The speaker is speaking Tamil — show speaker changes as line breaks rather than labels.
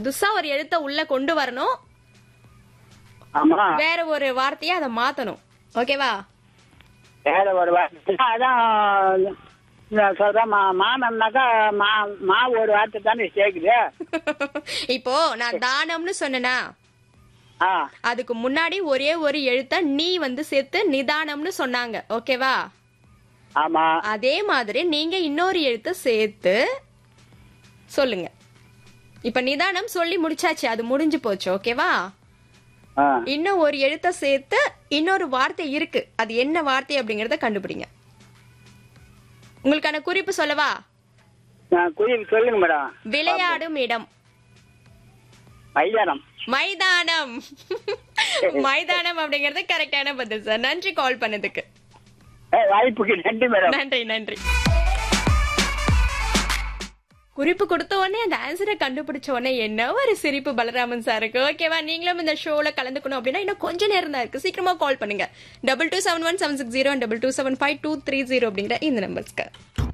புதுசா ஒரு எழுத்த உள்ள கொண்டு வரணும்
ஆமா
வேற ஒரு வார்த்தையை அதை மாத்தணும் ஓகேவா
வேற ஒரு வார்த்தை அதான் நான் சொல்றேன் மா மானம்னாக்கா மா மா ஒரு வார்த்தை தானே சேர்க்குது
இப்போ நான் தானம்னு சொன்னேனா
ஆ
அதுக்கு முன்னாடி ஒரே ஒரு எழுத்த நீ வந்து சேர்த்து நிதானம்னு சொன்னாங்க ஓகேவா
ஆமா
அதே மாதிரி நீங்க இன்னொரு எழுத்த சேர்த்து சொல்லுங்க இப்ப நிதானம் சொல்லி முடிச்சாச்சு அது முடிஞ்சு போச்சு ஓகேவா
ஆ
இன்னும் ஒரு எழுத்த சேர்த்து இன்னொரு வார்த்தை இருக்கு அது என்ன வார்த்தை அப்படிங்கறத கண்டுபிடிங்க உங்களுக்கான குறிப்பு சொல்லவா
நான் குறிப்பு சொல்லுங்க மேடம்
விளையாடும் இடம்
மைதானம்
மைதானம் மைதானம் அப்படிங்கறது கரெக்டான பதில் சார் நன்றி கால் பண்ணதுக்கு
ஏ, வாய்ப்புக்கு நன்றி மேடம்
நன்றி நன்றி குறிப்பு கொடுத்த உடனே அந்த ஆன்சரை கண்டுபிடிச்ச உடனே என்ன ஒரு சிரிப்பு பலராமன் சாருக்கு ஓகேவா நீங்களும் இந்த ஷோல கலந்துக்கணும் அப்படின்னா இன்னும் கொஞ்ச நேரம் தான் இருக்கு சீக்கிரமா கால் பண்ணுங்க double two seven one seven six zero double two seven five two three zero அப்படிங்கிற இந்த நம்பர்ஸ்க்கு